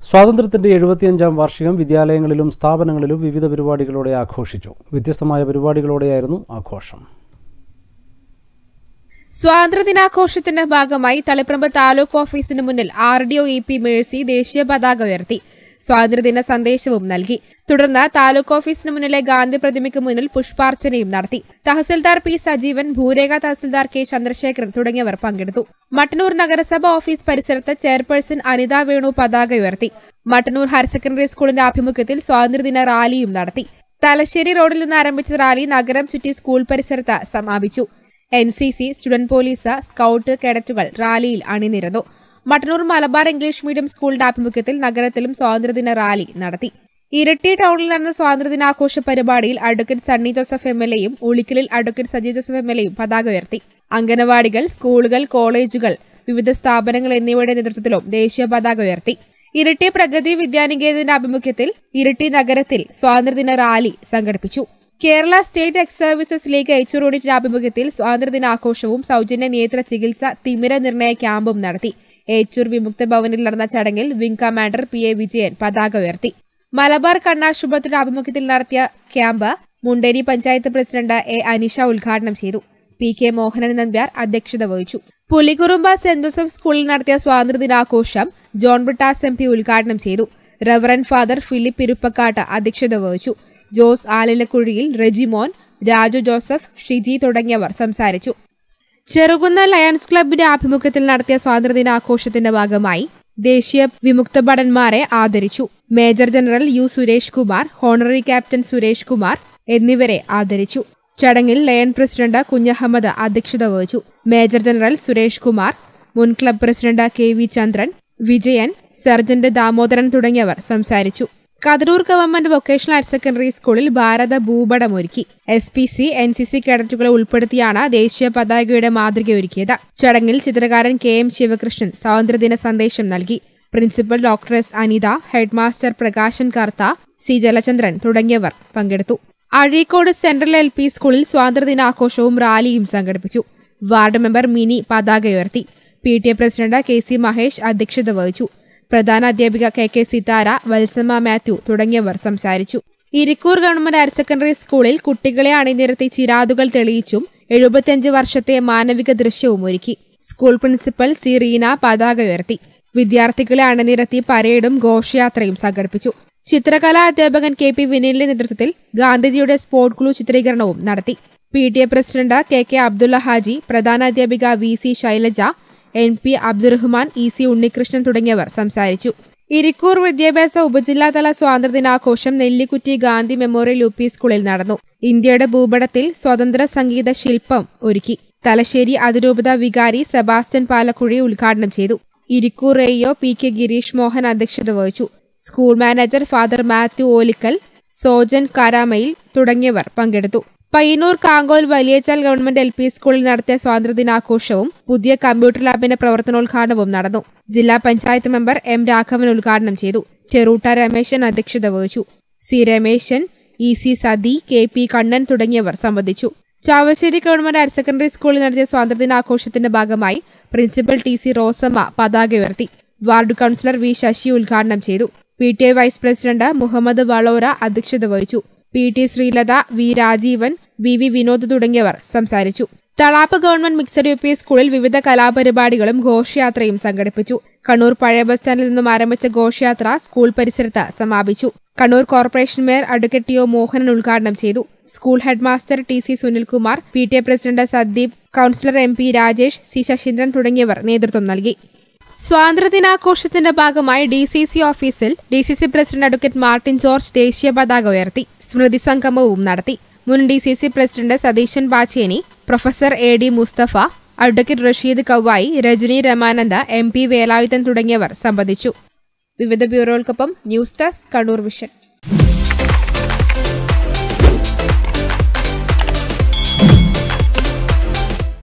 സ്വാതന്ത്ര്യത്തിന്റെ എഴുപത്തിയഞ്ചാം വാർഷികം വിദ്യാലയങ്ങളിലും സ്ഥാപനങ്ങളിലും വിവിധ പരിപാടികളോടെ ആഘോഷിച്ചു വ്യത്യസ്തമായ പരിപാടികളോടെയായിരുന്നു ആഘോഷം സ്വാതന്ത്ര്യദിനാഘോഷത്തിന്റെ ഭാഗമായി തളിപ്പറമ്പ് താലൂക്ക് ഓഫീസിന് മുന്നിൽ R D O E P Mercy ദേശീയ പതാക ഉയർത്തി സ്വാതന്ത്ര്യദിന സന്ദേശവും നൽകി തുടർന്ന് താലൂക്ക് ഓഫീസിന് മുന്നിലെ ഗാന്ധി പ്രതിമയ്ക്ക് മുന്നിൽ പുഷ്പാർച്ചനയും നടത്തി തഹസിൽദാർ പി സജീവൻ ഭൂരേഖ തഹസിൽദാർ കെ ചന്ദ്രശേഖരൻ തുടങ്ങിയവർ പങ്കെടുത്തു മട്ടന്നൂർ നഗരസഭ ഓഫീസ് പരിസരത്ത് ചെയർപേഴ്സൺ അനിത വേണു പതാക ഉയർത്തി മട്ടന്നൂർ ഹയർ സെക്കൻഡറി സ്കൂളിന്റെ ആഭിമുഖ്യത്തിൽ സ്വാതന്ത്ര്യദിന റാലിയും നടത്തി തലശ്ശേരി റോഡിൽ നിന്ന് ആരംഭിച്ച റാലി നഗരം ചുറ്റി സ്കൂൾ പരിസരത്ത് സമാപിച്ചു N C C student police scout കേഡറ്റുകൾ റാലിയിൽ അണിനിരന്നു മട്ടന്നൂർ മലബാർ ഇംഗ്ലീഷ് മീഡിയം സ്കൂളിന്റെ ആഭിമുഖ്യത്തിൽ നഗരത്തിലും സ്വാതന്ത്ര്യദിന റാലി നടത്തി ഇരട്ടി ടൗണിൽ നടന്ന സ്വാതന്ത്ര്യദിനാഘോഷ പരിപാടിയിൽ advocate Sunny Joseph M L എയും ഉളിക്കലിൽ advocate Saji Joseph M L എയും പതാക ഉയർത്തി അംഗനവാടികൾ സ്കൂളുകൾ കോളേജുകൾ വിവിധ സ്ഥാപനങ്ങൾ എന്നിവയുടെ നേതൃത്വത്തിലും ദേശീയ പതാക ഉയർത്തി ഇരട്ടി പ്രഗതി വിദ്യാനികേതന്റെ ആഭിമുഖ്യത്തിൽ ഇരട്ടി നഗരത്തിൽ സ്വാതന്ത്ര്യദിന റാലി സംഘടിപ്പിച്ചു Kerala state ex services league H യൂണിറ്റിന്റെ ആഭിമുഖ്യത്തിൽ സ്വാതന്ത്ര്യദിനാഘോഷവും സൗജന്യ നേത്ര ചികിത്സ തിമിര നിർണയ ക്യാമ്പും നടത്തി ഏച്ചൂർ വിമുക്ത ഭവനിൽ നടന്ന ചടങ്ങിൽ wing commander P A Vijayan പതാക ഉയർത്തി മലബാർ കണ്ണാശുപത്രിയുടെ ആഭിമുഖ്യത്തിൽ നടത്തിയ camp Munderi panchayat president A Anisha ഉദ്ഘാടനം ചെയ്തു പി കെ മോഹനൻ നമ്പ്യാർ അധ്യക്ഷത വഹിച്ചു പുലികുറുമ്പ സെന്റ് ജോസഫ് സ്കൂളിൽ നടത്തിയ സ്വാതന്ത്ര്യദിനാഘോഷം ജോൺ ബ്രിട്ടാസ് എം പി ഉദ്ഘാടനം ചെയ്തു റവറൻ ഫാദർ ഫിലിപ്പ് ഇരുപ്പക്കാട്ട് അധ്യക്ഷത വഹിച്ചു ജോസ് ആലിലക്കുഴിയിൽ റെജിമോൻ രാജു ജോസഫ് ഷിജി തുടങ്ങിയവർ സംസാരിച്ചു ചെറുകുന്ന ലയൺസ് ക്ലബിന്റെ ആഭിമുഖ്യത്തിൽ നടത്തിയ സ്വാതന്ത്ര്യദിനാഘോഷത്തിന്റെ ഭാഗമായി ദേശീയ വിമുക്ത ഭടന്മാരെ ആദരിച്ചു major general U Suresh Kumar honorary captain Suresh Kumar എന്നിവരെ ആദരിച്ചു ചടങ്ങിൽ ലയൺ പ്രസിഡന്റ് കുഞ്ഞഹമ്മദ് അധ്യക്ഷത വഹിച്ചു മേജർ ജനറൽ സുരേഷ് കുമാർ മുൻ club president K V Chandran Vijayan sergeant Damodaran തുടങ്ങിയവർ സംസാരിച്ചു Kathirur government vocational higher secondary സ്കൂളിൽ ഭാരത ഭൂപടം ഒരുക്കി S P C N C C കേഡറ്റുകളെ ഉൾപ്പെടുത്തിയാണ് ദേശീയ പതാകയുടെ മാതൃകയൊരുക്കിയത് ചടങ്ങിൽ ചിത്രകാരൻ കെ എം ശിവകൃഷ്ണൻ സ്വാതന്ത്ര്യദിന സന്ദേശം നൽകി principal doctor S Anitha headmaster Prakashan Kartha C Jalachandran തുടങ്ങിയവർ പങ്കെടുത്തു അഴീക്കോട് സെൻട്രൽ എൽ പി സ്കൂളിൽ സ്വാതന്ത്ര്യദിനാഘോഷവും റാലിയും സംഘടിപ്പിച്ചു വാർഡ് മെമ്പർ മിനി പതാക ഉയർത്തി P T A president K C Mahesh അധ്യക്ഷത വഹിച്ചു പ്രധാന അധ്യാപിക K K Sithara Valsamma Mathew തുടങ്ങിയവർ സംസാരിച്ചു ഇരിക്കൂർ ഗവൺമെന്റ് ഹയർ സെക്കൻഡറി സ്കൂളിൽ കുട്ടികളെ അണിനിരത്തി ചിരാതുകൾ തെളിയിച്ചും എഴുപത്തിയഞ്ച് വർഷത്തെ മാനവിക ദൃശ്യവും ഒരുക്കി സ്കൂൾ പ്രിൻസിപ്പൽ സി റീന പതാക ഉയർത്തി വിദ്യാർത്ഥികളെ അണിനിരത്തി പരേഡും ഘോഷയാത്രയും സംഘടിപ്പിച്ചു ചിത്രകലാ അധ്യാപകൻ കെ പി വിനീലിന്റെ നേതൃത്വത്തിൽ ഗാന്ധിജിയുടെ സ്പോർട് ഗ്ലൂ ചിത്രീകരണവും നടത്തി P T A president K K Abdulla Haji പ്രധാന അധ്യാപിക V C Shailaja N P Abdurahman E C Unnikrishnan തുടങ്ങിയവർ സംസാരിച്ചു ഇരിക്കൂർ വിദ്യാഭ്യാസ ഉപജില്ലാതല സ്വാതന്ത്ര്യദിനാഘോഷം Nellikkutti Gandhi memorial U P സ്കൂളിൽ നടന്നു ഇന്ത്യയുടെ ഭൂപടത്തിൽ സ്വതന്ത്ര സംഗീത ശില്പം ഒരുക്കി തലശ്ശേരി അതിരൂപത വികാരി സെബാസ്റ്റ്യൻ പാലക്കുഴി ഉദ്ഘാടനം ചെയ്തു ഇരിക്കൂർ എയ്യോ പി കെ ഗിരീഷ് മോഹൻ അധ്യക്ഷത വഹിച്ചു school manager father Mathew Olickal Sojan കാരാമയിൽ തുടങ്ങിയവർ പങ്കെടുത്തു Payyanur Kankol Valiyachal government L P സ്കൂളിൽ നടത്തിയ സ്വാതന്ത്ര്യദിനാഘോഷവും പുതിയ കമ്പ്യൂട്ടർ ലാബിന്റെ പ്രവർത്തനോദ്ഘാടനവും നടന്നു ജില്ലാ പഞ്ചായത്ത് മെമ്പർ എം രാഘവൻ ഉദ്ഘാടനം ചെയ്തു ചെറൂട്ട രമേശൻ അധ്യക്ഷത വഹിച്ചു C Remesan E C Sathi K P Kannan തുടങ്ങിയവർ സംബന്ധിച്ചു ചാവശ്ശേരി ഗവൺമെന്റ് ഹയർ സെക്കൻഡറി സ്കൂളിൽ നടത്തിയ സ്വാതന്ത്ര്യദിനാഘോഷത്തിന്റെ ഭാഗമായി പ്രിൻസിപ്പൽ ടി സി റോസമ്മ പതാക ഉയർത്തി വാർഡ് കൌൺസിലർ വി ശശി ഉദ്ഘാടനം ചെയ്തു P T I vice president Muhammad Valora അധ്യക്ഷത വഹിച്ചു P T Sreelatha V Rajeevan V V Vinod തുടങ്ങിയവർ സംസാരിച്ചു Thalap government mixed U P സ്കൂളിൽ വിവിധ കലാപരിപാടികളും ഘോഷയാത്രയും സംഘടിപ്പിച്ചു കണ്ണൂർ പഴയ ബസ് സ്റ്റാൻഡിൽ നിന്നും ആരംഭിച്ച ഘോഷയാത്ര സ്കൂൾ പരിസരത്ത് സമാപിച്ചു Kannur corporation mayor advocate T O Mohanan ഉദ്ഘാടനം ചെയ്തു school headmaster T C Sunilkumar P T A president Sadeep councillor M P Rajesh C Saseendran തുടങ്ങിയവർ നേതൃത്വം നൽകി സ്വാതന്ത്ര്യദിനാഘോഷത്തിന്റെ ഭാഗമായി ഡി സി സി ഓഫീസിൽ D C C president advocate Martin George ദേശീയ പതാക ഉയർത്തി സ്മൃതി സംഗമവും നടത്തി മുൻ D C C president Satheesan Pacheni professor A D Mustafa advocate Rasheed Kavayi Rajani Ramananda M P Velayudhan തുടങ്ങിയവർ സംബന്ധിച്ചു വിവിധ ബ്യൂറോകൾക്കൊപ്പം ന്യൂസ് ഡെസ്ക് കണ്ണൂർ വിഷൻ